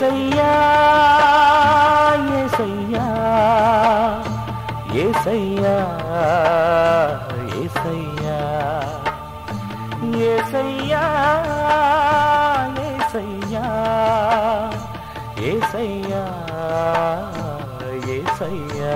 ఏసయ్యా ఏసయ్యా ఏసయ్యా ఏసయ్యా ఏసయ్యా ఏసయ్యా ఏసయ్యా ఏసయ్యా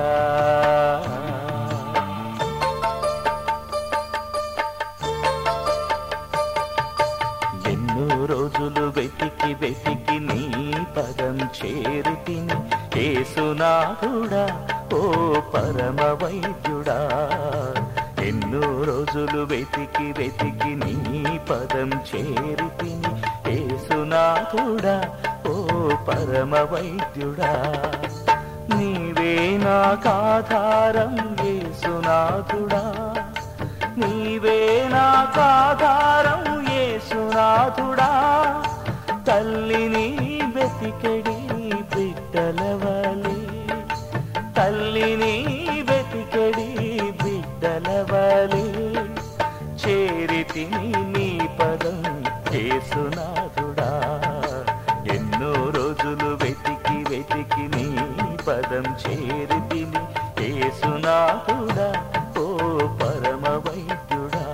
ఎన్నో రోజులు వెతికి వెతికి నీ పదం చేరితిని ఏసునాథుడా ఓ పరమ వైద్యుడా ఎన్నో రోజులు వెతికి వెతికి నీ పదం చేరితిని ఏసునాథుడా ఓ పరమ వైద్యుడా నీవే నాకాధారం ఏసునాథుడా నీవే నాకాధారం ఏసునాథుడా తల్లిని వెతికెడి బిడ్డలవలే తల్లిని వెతికెడి బిడ్డలవలే చేరితిని నీ పదం ఏసునాథుడా ఎన్నో రోజులు వెతికి వెతికి నీ పదం చేరితిని ఏసునాథుడా ఓ పరమ వైద్యుడా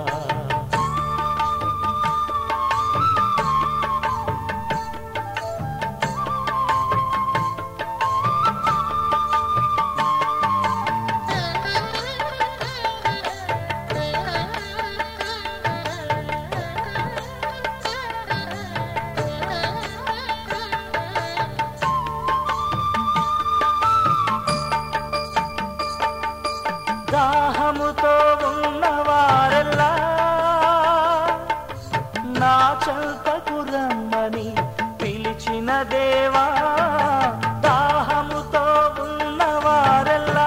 దాహముతో ఉన్నవారెల్లా నా చెంతకు రమ్మని పిలిచిన దేవా దాహముతో ఉన్నవారెల్లా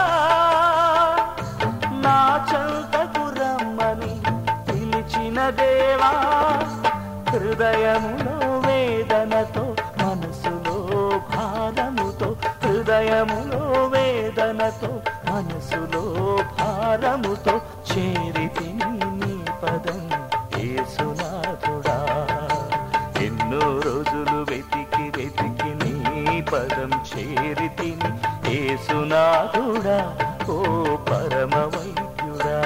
నా చెంతకు రమ్మని పిలిచిన దేవా హృదయములో వేదనతో మనసులో భారముతో హృదయములో వేదనతో మనసులో భారముతో చేరితిని నీ పదం ఏసునాథుడా ఎన్నో రోజులు వెతికి వెతికి నీ పదం చేరితిని ఏసునాథుడా ఓ పరమ వైద్యుడా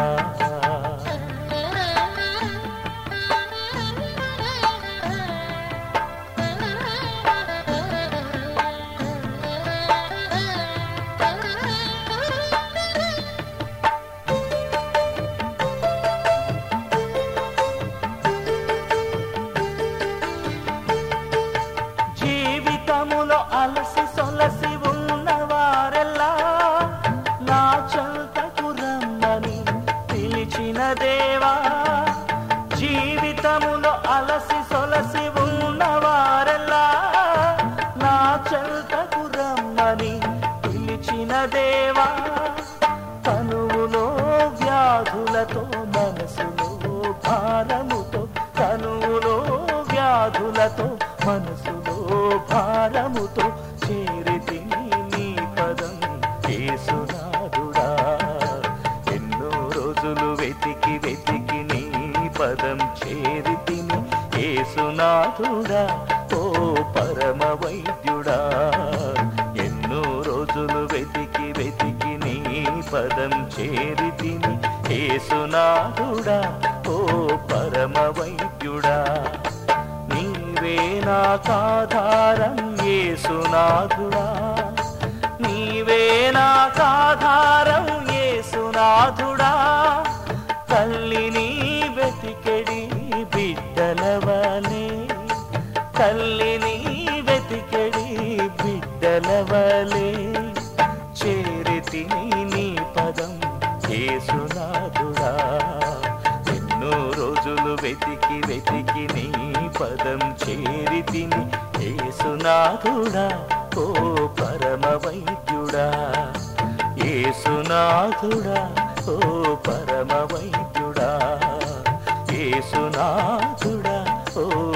జీవితములో అలసి సొలసి ఉన్నవారెల్లా నా చెంతకు రమ్మని పిలిచిన దేవా జీవితములో అలసి సొలసి ఉన్నవారెల్లా నా చెంతకు రమ్మని పిలిచిన దేవా తనువులో వ్యాధులతో మనసులో భారముతో తనువులో వ్యాధులతో మనసులో భారముతో చేరితిని నీ పదం ఏసునాథుడా ఎన్నో రోజులు వెతికి వెతికి నీ పదం చేరితిని ఏసునాథుడా ఓ పరమ వైద్యుడా ఎన్నో రోజులు వెతికి వెతికి నీ పదం చేరితిని ఏసునాథుడా ఓ పరమ వైద్యుడా నీవే నాకాధారం ఏసునాథుడా నీవే నాకాధారం ఏసునాథుడా తల్లిని వెతికెడి బిడ్డలవలే తల్లిని వెతికెడి బిడ్డలవలే చేరితిని నీ పదం ఏసునాథుడా ఎన్నో రోజులు వెతికి వెతికి నీ పదం చేరితిని ఏసునాథుడా ఓ పరమ వైద్యుడా ఏసునాథుడా ఓ పరమ వైద్యుడా ఏసునాథుడా ఓ